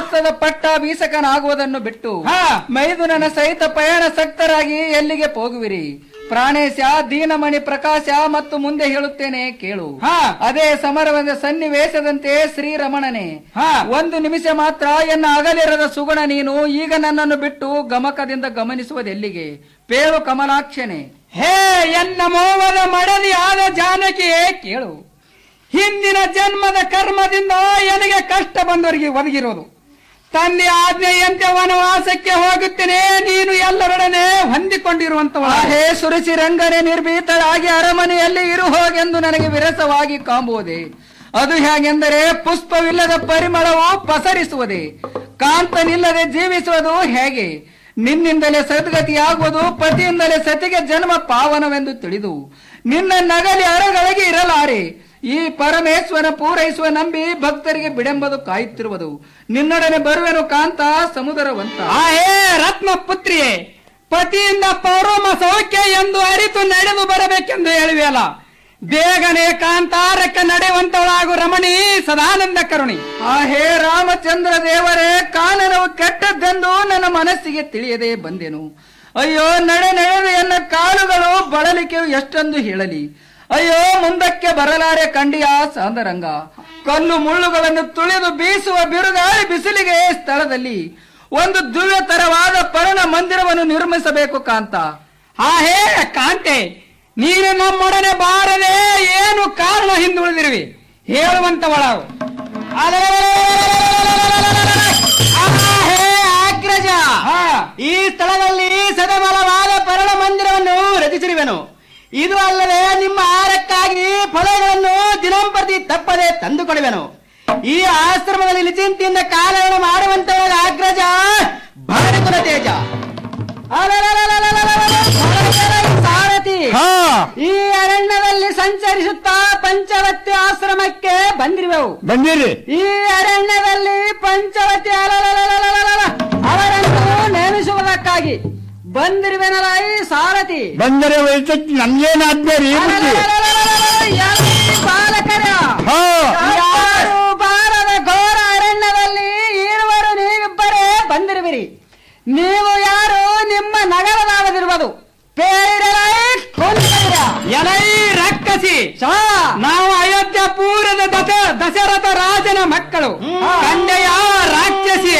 ಮಹತ್ವದ ಪಟ್ಟ ಬೀಸಕನಾಗುವುದನ್ನು ಬಿಟ್ಟು ಮೈದುನನ ಸಹಿತ ಪಯಣ ಸಕ್ತರಾಗಿ ಎಲ್ಲಿಗೆ ಹೋಗುವಿರಿ ಪ್ರಾಣೇಶ ದೀನಮಣಿ ಪ್ರಕಾಶ ಮತ್ತು ಮುಂದೆ ಹೇಳುತ್ತೇನೆ ಕೇಳು ಅದೇ ಸಮರವಾದ ಸನ್ನಿವೇಶದಂತೆ ಶ್ರೀರಮಣನೆ ಒಂದು ನಿಮಿಷ ಮಾತ್ರ ಎನ್ನ ಅಗಲಿರದ ಸುಗುಣ ನೀನು ಈಗ ನನ್ನನ್ನು ಬಿಟ್ಟು ಗಮಕದಿಂದ ಗಮನಿಸುವುದೆಲ್ಲಿಗೆ ಪೇಳು ಕಮಲಾಕ್ಷನೆ ಹೇ ಎನ್ನ ಮೋವದ ಮಡದಿ ಆದ ಜಾನಕಿಯೇ ಕೇಳು ಹಿಂದಿನ ಜನ್ಮದ ಕರ್ಮದಿಂದ ನನಗೆ ಕಷ್ಟ ಬಂದವರಿಗೆ ಒದಗಿರೋದು ತಂದೆ ಆಜ್ಞೆಯಂತೆ ವನವಾಸಕ್ಕೆ ಹೋಗುತ್ತೇನೆ ನೀನು ಎಲ್ಲರೊಡನೆ ಹೊಂದಿಕೊಂಡಿರುವಂತವ ಹೇ ಸುರಸಿ ರಂಗನೆ ನಿರ್ಭೀತಳಾಗಿ ಅರಮನೆಯಲ್ಲಿ ಇರು ಹೋಗೆಂದು ನನಗೆ ವಿರಸವಾಗಿ ಕಾಂಬುವುದೇ ಅದು ಹೇಗೆಂದರೆ ಪುಷ್ಪವಿಲ್ಲದ ಪರಿಮಳವು ಪಸರಿಸುವುದೇ ಕಾಂತನಿಲ್ಲದೆ ಜೀವಿಸುವುದು ಹೇಗೆ ನಿನ್ನಿಂದಲೇ ಸದ್ಗತಿಯಾಗುವುದು ಪತಿಯಿಂದಲೇ ಸತಿಗೆ ಜನ್ಮ ಪಾವನವೆಂದು ತಿಳಿದು ನಿನ್ನ ನಗಲಿ ಅರಗಳಿಗೆ ಇರಲಾರೆ ಈ ಪರಮೇಶ್ವರ ಪೂರೈಸುವ ನಂಬಿ ಭಕ್ತರಿಗೆ ಬಿಡೆಂಬುದು ಕಾಯುತ್ತಿರುವುದು ನಿನ್ನೊಡನೆ ಬರುವೆನು ಕಾಂತ ಸಮುದರವಂತ ಆ ಹೇ ರತ್ನ ಪುತ್ರಿಯೇ ಪತಿಯಿಂದ ಪೌರೋಮ ಸೌಖ್ಯ ಎಂದು ಅರಿತು ನಡೆದು ಬರಬೇಕೆಂದು ಹೇಳುವೆಯಲ್ಲ ಬೇಗನೆ ಕಾಂತಾರಕ್ಕ ನಡೆಯುವಂತವಳಾಗು ರಮಣಿ ಸದಾನಂದ ಕರುಣಿ ಆ ಹೇ ರಾಮಚಂದ್ರ ದೇವರೇ ಕಾನನವು ಕೆಟ್ಟದ್ದೆಂದು ನನ್ನ ಮನಸ್ಸಿಗೆ ತಿಳಿಯದೆ ಬಂದೆನು ಅಯ್ಯೋ ನಡೆ ನಡೆದು ಎನ್ನ ಕಾಲುಗಳು ಬಳಲಿಕೆ ಎಷ್ಟೊಂದು ಹೇಳಲಿ ಅಯ್ಯೋ ಮುಂದಕ್ಕೆ ಬರಲಾರೆ ಕಂಡಿಯ ಸಾಂದರಂಗ ಕಲ್ಲು ಮುಳ್ಳುಗಳನ್ನು ತುಳಿದು ಬೀಸುವ ಬಿರುಗಾಳಿ ಬಿಸಿಲಿಗೆ ಸ್ಥಳದಲ್ಲಿ ಒಂದು ದಿವ್ಯತರವಾದ ಪರ್ಣ ಮಂದಿರವನ್ನು ನಿರ್ಮಿಸಬೇಕು ಕಾಂತ ಆ ಹೇ ಕಾಂತೆ ನೀನು ನಮ್ಮೊಡನೆ ಬಾರದೆ ಏನು ಕಾರಣ ಹಿಂದುಳಿದಿರುವಿ ಹೇಳುವಂತವಳವು ಅಗ್ರಜ ಈ ಸ್ಥಳದಲ್ಲಿ ಸದಮಲವಾದ ಪರಣ ಮಂದಿರವನ್ನು ರಚಿಸಿರುವೆನು ಇದು ಅಲ್ಲದೆ ನಿಮ್ಮ ಆಹಾರಕ್ಕಾಗಿ ಫಲಗಳನ್ನು ದಿನಂಪ್ರತಿ ತಪ್ಪದೆ ತಂದುಕೊಡುವೆನು ಈ ಆಶ್ರಮದಲ್ಲಿ ನಿಚಿಂತೆಯಿಂದ ಕಾಲವನ್ನು ಮಾಡುವಂತವರ ಅಗ್ರಜ ಭಾರತದ ತೇಜ ಸಾರಥಿ ಈ ಅರಣ್ಯದಲ್ಲಿ ಸಂಚರಿಸುತ್ತಾ ಪಂಚವತಿ ಆಶ್ರಮಕ್ಕೆ ಬಂದಿರುವೆವು ಬಂದಿರಿ ಈ ಅರಣ್ಯದಲ್ಲಿ ಪಂಚವತಿ ಅಲಲಲಲಲಲಲ ಅವರನ್ನು ನೇಮಿಸುವುದಕ್ಕಾಗಿ ಬಂದಿರುವೆನಲ್ಲ ಈ ಸಾರಥಿ ಬಂದರೆ ವೈದ್ಯಕ್ಕೆ ನಮ್ಗೇನಾದ್ದೇ ರೀ ಬುದ್ಧಿ ಬಾಲಕರ ಹಾ. ಯಾರು ಬಾರದ ಘೋರ ಅರಣ್ಯದಲ್ಲಿ ಇರುವರು ನೀವಿಬ್ಬರೇ ಬಂದಿರುವಿರಿ ನೀವು ಯಾರು ನಿಮ್ಮ ನಗರದಾಗದಿರುವುದು ಎಲೈ ರಕ್ಕಸಿ ನಾವು ಅಯೋಧ್ಯ ಪೂರದ ದಶ ದಶರಥ ರಾಜನ ಮಕ್ಕಳು ಕಂಡೆಯ ರಾಕ್ಷಸಿ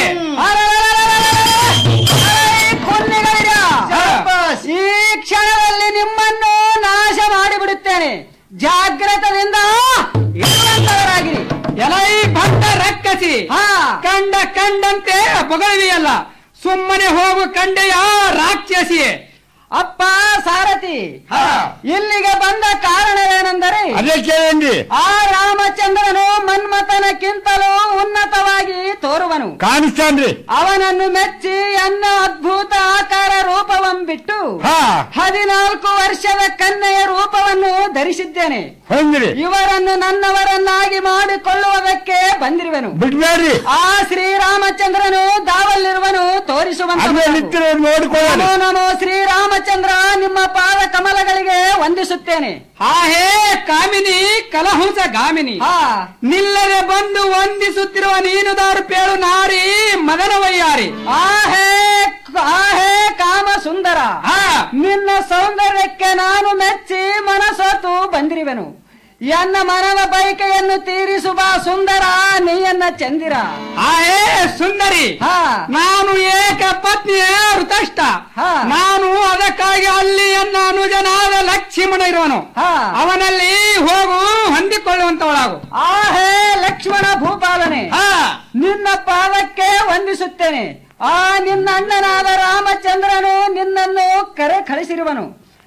ಈ ಕ್ಷಣದಲ್ಲಿ ನಿಮ್ಮನ್ನು ನಾಶ ಮಾಡಿಬಿಡುತ್ತೇನೆ ಜಾಗ್ರತದಿಂದ ಇರುವಂತವರಾಗಿರಿ ಎಲೈ ಭಕ್ತ ರಕ್ಕಸಿ ಕಂಡ ಕಂಡಂತೆ ಬೊಗಳಿಯಲ್ಲ ಸುಮ್ಮನೆ ಹೋಗು ಕಂಡೆಯ ರಾಕ್ಷಸಿ ಅಪ್ಪ ಸಾರಥಿ ಇಲ್ಲಿಗೆ ಬಂದ ಕಾರಣವೇನೆಂದರೆ ಅದೇ ಕೇಳಂడి ಆ ರಾಮಚಂದ್ರನು ಮನ್ಮಥನಕ್ಕಿಂತಲೂ ಉನ್ನತವಾಗಿ ತೋರುವನು ಕಾಣಿಸ್ತಾನ್ರಿ ಅವನನ್ನು ಮೆಚ್ಚಿ ಅನ್ನ ಅದ್ಭುತ ಆಕಾರ ರೂಪವಂ ಬಿಟ್ಟು ಹಾ. ಹದಿನಾಲ್ಕು ವರ್ಷದ ಕನ್ನೆಯ ರೂಪವನ್ನು ಧರಿಸಿದ್ದೇನೆ ಹಂಗ್ರಿ ಇವರನ್ನು ನನ್ನವರನ್ನಾಗಿ ಮಾಡಿಕೊಳ್ಳುವುದಕ್ಕೆ ಬಂದಿರುವೆನು ಬಿಡ್ಬೇಡ್ರಿ ಆ ಶ್ರೀರಾಮಚಂದ್ರನು ದಾವಲ್ಲಿರುವನು ತೋರಿಸುವಂತ ಅದೇ ನಿಂತಿರೋ ನೋಡ್ಕೊಳ್ಳೋಣ ನಮೋ ನಮೋ ಶ್ರೀರಾಮಚಂದ್ರ ನಿಮ್ಮ ಪಾದ ಕಮಲಗಳಿಗೆ ವಂದಿಸುತ್ತೇನೆ ಆ ಹೇ ಕಾಮಿನಿ ಕಲಹುಂಸ ಗಾಮಿನಿ ನಿಲ್ಲದೆ ಬಂದು ವಂದಿಸುತ್ತಿರುವ ನೀನು ದಾರುಪೇಳು ನಾರಿ ಮದನವಯ್ಯಾರಿ ಆಹೇ ಆಹೇ ಕಾಮ ಸುಂದರ ನಿನ್ನ ಸೌಂದರ್ಯಕ್ಕೆ ನಾನು ಮೆಚ್ಚಿ ಮನಸೋತು ಬಂದಿರುವೆನು ಎನ್ನ ಮನವ ಬಯಕೆಯನ್ನು ತೀರಿಸುವ ಸುಂದರ ನೀಯನ್ನ ಚಂದಿರ ಆಹೇ ಸುಂದರಿ ನಾನು ಏಕ ಪತ್ನಿಯ ಋತಷ್ಟ ನಾನು ಅದಕ್ಕಾಗಿ ಅಲ್ಲಿ ಎನ್ನ ಅನುಜನಾದ ಲಕ್ಷ್ಮಣ ಇರುವನು ಅವನಲ್ಲಿ ಹೋಗು ಹೊಂದಿಕೊಳ್ಳುವಂತವಳಾಗು ಆಹೇ ಲಕ್ಷ್ಮಣ ಭೂಪಾಲನೆ ನಿನ್ನ ಪಾದಕ್ಕೆ ವಂದಿಸುತ್ತೇನೆ ಆ ನಿನ್ನ ಅಣ್ಣನಾದ ರಾಮಚಂದ್ರನು ನಿನ್ನನ್ನು ಕರೆ ಕಳಿಸಿರುವನು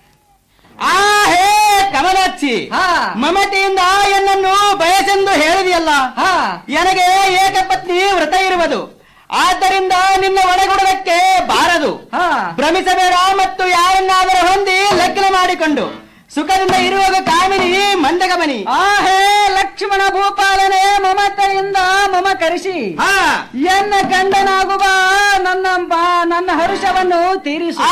ಆ ಹೇ ಕಮಲಚ್ಚಿ ಮಮತೆಯಿಂದ ಎನ್ನನ್ನು ಬಯಸೆಂದು ಹೇಳಿದೆಯಲ್ಲ ನನಗೆ ಏಕಪತ್ನಿ ವ್ರತ ಇರುವುದು ಆದ್ದರಿಂದ ನಿನ್ನ ಒಳಗೊಡುವುದಕ್ಕೆ ಬಾರದು ಭ್ರಮಿಸಬೇಡ ಮತ್ತು ಯಾರನ್ನಾದರೂ ಹೊಂದಿ ಲಗ್ನ ಮಾಡಿಕೊಂಡು ಸುಖದಿಂದ ಇರುವಾಗ ಕಾಮಿನಿ ಮಂದಗಮನಿ ಆಹೇ ಲಕ್ಷ್ಮಣ ಭೂಪಾಲನೆ ಮಮತೆಯಿಂದ ಮಮ ಕರೆಸಿ ಎನ್ನ ಗಂಡನಾಗುವ ನನ್ನ ಬ- ನನ್ನ ಹರುಷವನ್ನು ತೀರಿಸು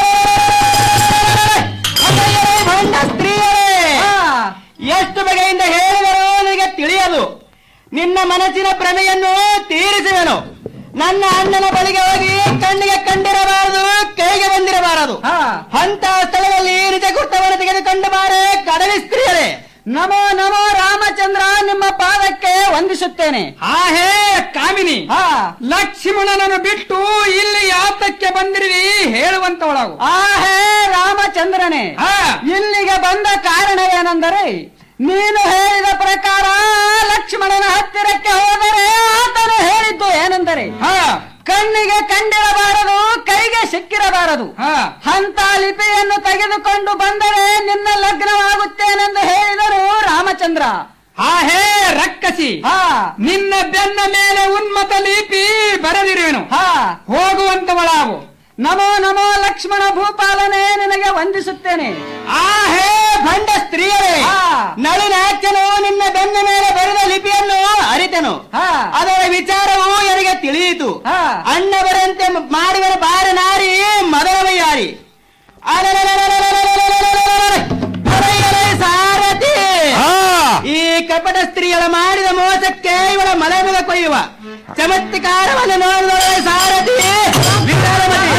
ಭಂಡ ಸ್ತ್ರೀಯರೇ ಎಷ್ಟು ಬಗೆಯಿಂದ ಹೇಳಿದರೂ ನಿನಗೆ ತಿಳಿಯದು ನಿನ್ನ ಮನಸ್ಸಿನ ಭ್ರಮೆಯನ್ನು ತೀರಿಸುವೆನು ನನ್ನ ಅಣ್ಣನ ಬಳಿಗೆ ಹೋಗಿ ಕಣ್ಣಿಗೆ ಕಂಡಿರಬಾರದು ಕೈಗೆ ಬಂದಿರಬಾರದು ಅಂತ ಸ್ಥಳದಲ್ಲಿ ನಿಜ ಗುರ್ತವನ್ನು ತೆಗೆದುಕೊಂಡು ಬಾರೆ ಕಡವಿ ಸ್ತ್ರೀಯರೇ ನಮೋ ನಮೋ ರಾಮಚಂದ್ರ ನಿಮ್ಮ ಪಾದಕ್ಕೆ ವಂದಿಸುತ್ತೇನೆ ಆಹೇ ಕಾಮಿನಿ ಲಕ್ಷ್ಮಣನನ್ನು ಬಿಟ್ಟು ಇಲ್ಲಿ ಯಾತಕ್ಕೆ ಬಂದಿರುವಿ ಹೇಳುವಂತವಳಾಗು ಆಹೇ ರಾಮಚಂದ್ರನೇ ಇಲ್ಲಿಗೆ ಬಂದ ಕಾರಣವೇನೆಂದರೆ ನೀನು ಹೇಳಿದ ಪ್ರಕಾರ ಲಕ್ಷ್ಮಣನ ಹತ್ತಿರಕ್ಕೆ ಹೋದರೆ ಆತನು ಹೇಳಿದ್ದು ಏನೆಂದರೆ ಕಣ್ಣಿಗೆ ಕಂಡಿರಬಾರದು ಕೈಗೆ ಸಿಕ್ಕಿರಬಾರದು ಅಂತ ಲಿಪಿಯನ್ನು ತೆಗೆದುಕೊಂಡು ಬಂದರೆ ನಿನ್ನ ಲಗ್ನವಾಗುತ್ತೇನೆಂದು ಹೇಳಿದರು ರಾಮಚಂದ್ರ ಆಹೇ ರಕ್ಕಸಿ ನಿನ್ನ ಬೆನ್ನ ಮೇಲೆ ಉನ್ಮತ ಲಿಪಿ ಬರೆದಿರುವೆನು ಹೋಗುವಂತವಳಾವು ನಮೋ ನಮೋ ಲಕ್ಷ್ಮಣ ಭೂಪಾಲನೆ ನಿನಗೆ ವಂದಿಸುತ್ತೇನೆ ಆಹೇ ಭಂಡ ಸ್ತ್ರೀಯರೇ ನಳಿನಾಚನು ನಿನ್ನ ಬೆನ್ನ ಮೇಲೆ ಬರೆದ ಲಿಪಿಯನ್ನು ಅರಿತೆನು ಅದರ ವಿಚಾರವು ನನಗೆ ತಿಳಿಯಿತು ಅಣ್ಣ ಬರಂತೆ ಮಾಡುವ ಬಾರ ನಾರಿ ಮದರವಯ್ಯಾರಿ ಸಾರಥಿ ಈ ಕಪಟ ಸ್ತ್ರೀಯಳ ಮಾಡಿದ ಮೋಸಕ್ಕೆ ಇವಳ ಮಲೆ ಮೇಲೆ ಕೊಯ್ಯುವ ಚಮತ್ಕಾರವನ್ನು ನೋಡಿದವಳೆ ಸಾರಥಿ ವಿಚಾರಮತಿ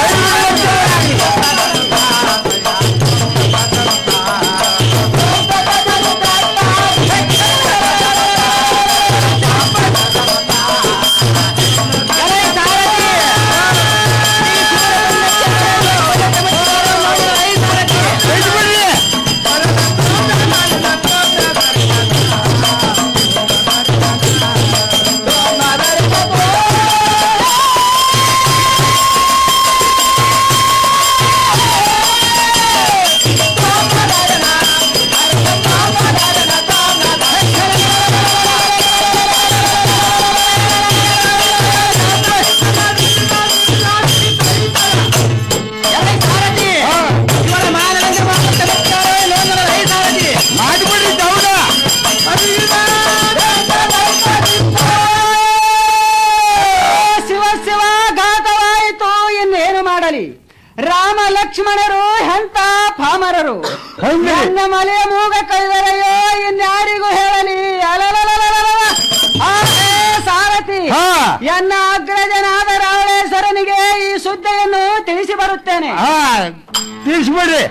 ಶಿವ ಶಿವ ಘಾತವಾಯಿತು ಇನ್ನೇನು ಮಾಡಲಿ ರಾಮ ಲಕ್ಷ್ಮಣರು ಎಂತ ಪಾಮರರು ನನ್ನ ಮಲೆಯ ಮೂಗ ಕೈದರೆಯೋ ಇನ್ಯಾರಿಗೂ ಹೇಳಲಿ ಅಲಲಲಲಲಲ. ಆಹೇ ಸಾರಥಿ ಎನ್ನ ಅಗ್ರಜನಾದ ರಾವಣೇಶ್ವರನಿಗೆ ಈ ಸುದ್ದಿಯನ್ನು ತಿಳಿಸಿ ಬರುತ್ತೇನೆ ತಿಳಿಸ್ಬಿಡ್ರಿ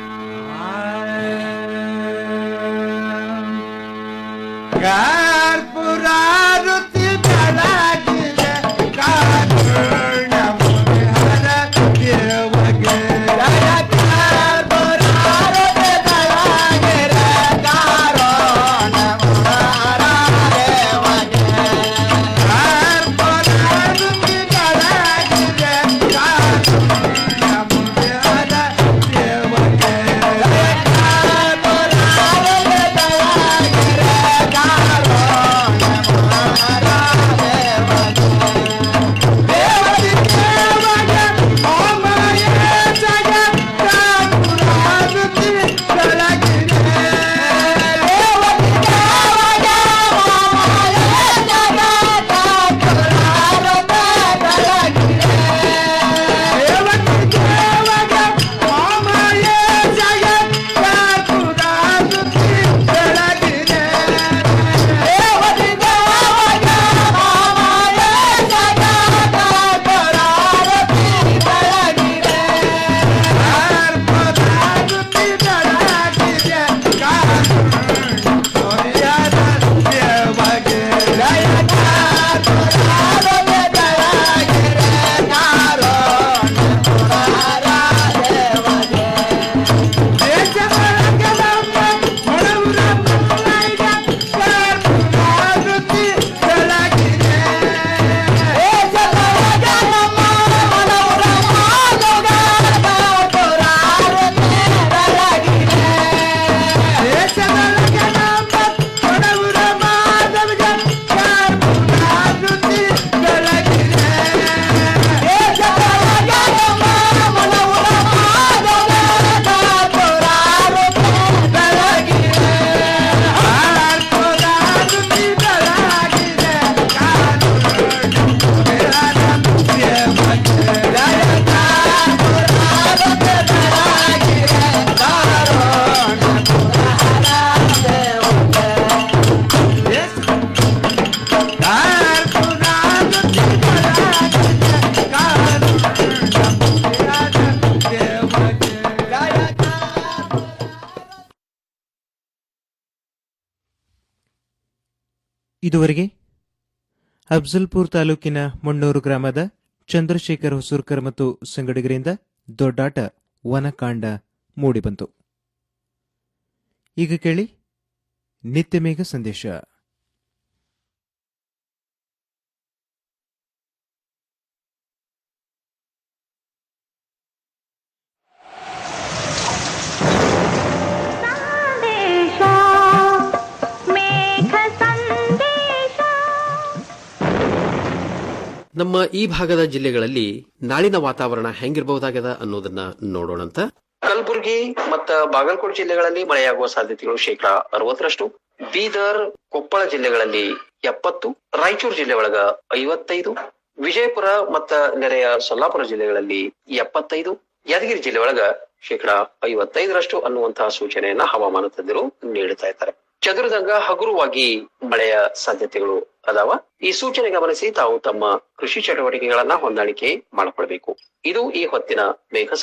ಕರ್ಪುರಾರುತಿ ಬೆಳಗಿದೆ ಕಾರುಣ್ಯ ಮುನಿಹರ ದೇವಗೆ ಕರ್ಪುರಾರುತಿ ಬೆಳಗಿದೆ ಕಾರುಣ್ಯ ಮುನಿಹರ ದೇವಗೆ ಕರ್ಪುರಾರುತಿ ಬೆಳಗಿದೆ ಕಾರುಣ್ಯ ಮುನಿಹರ ದೇವಗೆ ಕರ್ಪುರಾರುತಿ ಬೆಳಗಿದೆ ಇದುವರೆಗೆ ಅಫ್ಜಲ್ಪುರ್ ತಾಲೂಕಿನ ಮಣ್ಣೂರು ಗ್ರಾಮದ ಚಂದ್ರಶೇಖರ್ ಹೊಸೂರ್ಕರ್ ಮತ್ತು ಸಂಗಡಿಗರಿಂದ ದೊಡ್ಡಾಟ ವನಕಾಂಡ ಮೂಡಿಬಂತು ಈಗ ಕೇಳಿ ನಿತ್ಯ ಮೇಘ ಸಂದೇಶ ನಮ್ಮ ಈ ಭಾಗದ ಜಿಲ್ಲೆಗಳಲ್ಲಿ ನಾಳಿನ ವಾತಾವರಣ ಹೆಂಗಿರಬಹುದಾಗದ ಅನ್ನೋದನ್ನ ನೋಡೋಣಂತ ಕಲಬುರಗಿ ಮತ್ತ ಬಾಗಲಕೋಟೆ ಜಿಲ್ಲೆಗಳಲ್ಲಿ ಮಳೆಯಾಗುವ ಸಾಧ್ಯತೆಗಳು ಶೇಕಡಾ ಅರವತ್ತರಷ್ಟು ಬೀದರ್ ಕೊಪ್ಪಳ ಜಿಲ್ಲೆಗಳಲ್ಲಿ ಎಪ್ಪತ್ತು ರಾಯಚೂರು ಜಿಲ್ಲೆ ಒಳಗ ಐವತ್ತೈದು ವಿಜಯಪುರ ಮತ್ತ ನೆರೆಯ ಸೊಲ್ಲಾಪುರ ಜಿಲ್ಲೆಗಳಲ್ಲಿ ಎಪ್ಪತ್ತೈದು ಯಾದಗಿರಿ ಜಿಲ್ಲೆ ಒಳಗ ಶೇಕಡಾ ಐವತ್ತೈದರಷ್ಟು ಅನ್ನುವಂತಹ ಸೂಚನೆಯನ್ನ ಹವಾಮಾನ ತಜ್ಞರು ನೀಡುತ್ತಾ ಇದ್ದಾರೆ ಚದುರದಂಗ ಹಗುರವಾಗಿ ಮಳೆಯ ಸಾಧ್ಯತೆಗಳು ಅದಾವ ಈ ಸೂಚನೆ ಗಮನಿಸಿ ತಾವು ತಮ್ಮ ಕೃಷಿ ಚಟುವಟಿಕೆಗಳನ್ನ ಹೊಂದಾಣಿಕೆ ಮಾಡಿಕೊಳ್ಬೇಕು ಇದು ಈ ಹೊತ್ತಿನ ಮೇಘ